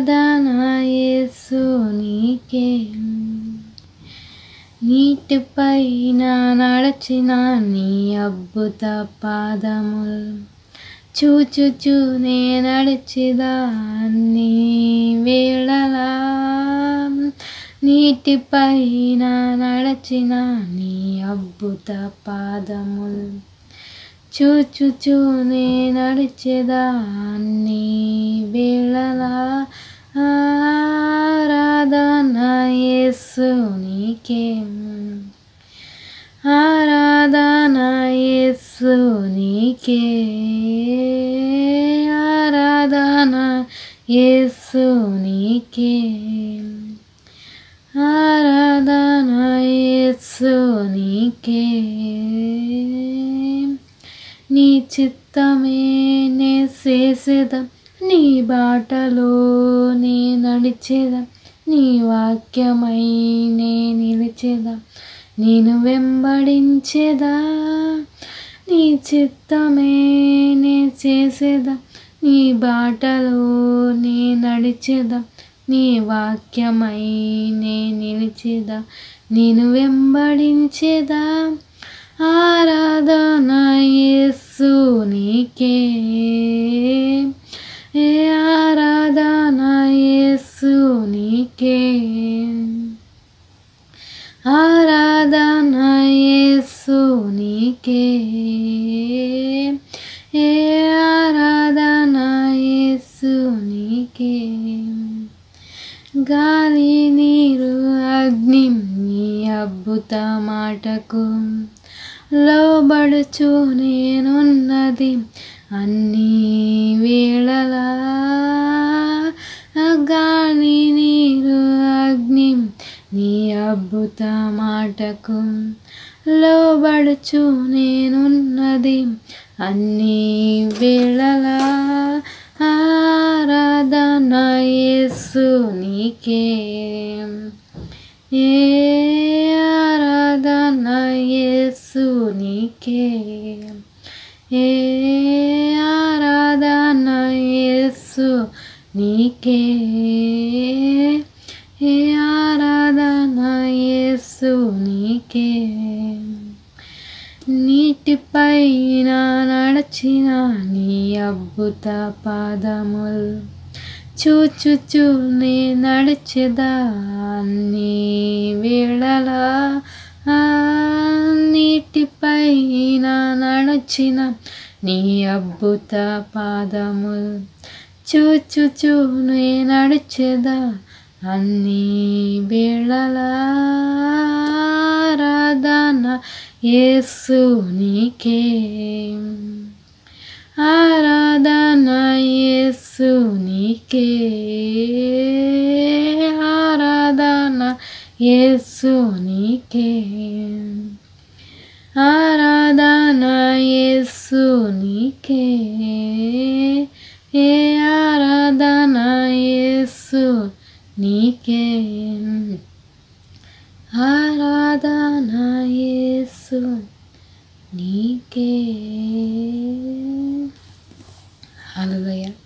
ఆరాధన యేసు నీకే నీటిపైన నడచిన నీ అద్భుత పాదములు చూచుచూనే నడిచిదా నీ వేళలా నీటిపైన నడచిన నీ అద్భుత పాదములు చూచుచూనే నడిచెదా నీ వేళలా ఆరాధన యేసు నీకే ఆరాధన యేసు నీకే ఆరాధన యేసు నీకే ఆరాధన యేసు నీకే నీ చిత్తమే నే చేసేదా నీ బాటలో నే నడిచేదా నీ వాక్యమై నే నిలిచేదా నేను వెంబడించేదా నీ చిత్తమే నే చేసేదా నీ బాటలో నే నడిచేదా నీ వాక్యమై నే నిలిచేదా నేను వెంబడించేదా ఆరాధన యేసు నీకే ఏ ఆరాధన యేసు నీకే ఆరాధన యేసు నీకే ఏ ఆరాధన యేసు నీకే గాలి నీరు అగ్ని నీ అద్భుత మాటకు లోబడుచు నేనున్నది అన్ని వేళలా గాలి నీరు అగ్ని నీ అద్భుత మాటకు లోబడుచు నేనున్నది అన్ని వేళలా ఆరాధన యేసు నీకే ఏ ఆరాధన యేసు నీకే ఏ ఆరాధన యేసు నీకే ఏ ఆరాధన యేసు నీకే నీటిపైన నడచిన నీ అద్భుత పాదములు చూచుచూనే నడిచెదా నీ వేళలా ఆ నీటిపైన నడిచిన నీ అద్భుత పాదములు చూచుచూనే నడిచెదా అన్ని వేళలా ఆరాధన యేసు నీకే ఆరాధన యేసు నీకే ఆరాధన యేసు నీకే ఆరాధన యేసు నీకే ఏ ఆరాధన యేసు నీకే ఆరాధన యేసు నీకే హల్లెలూయా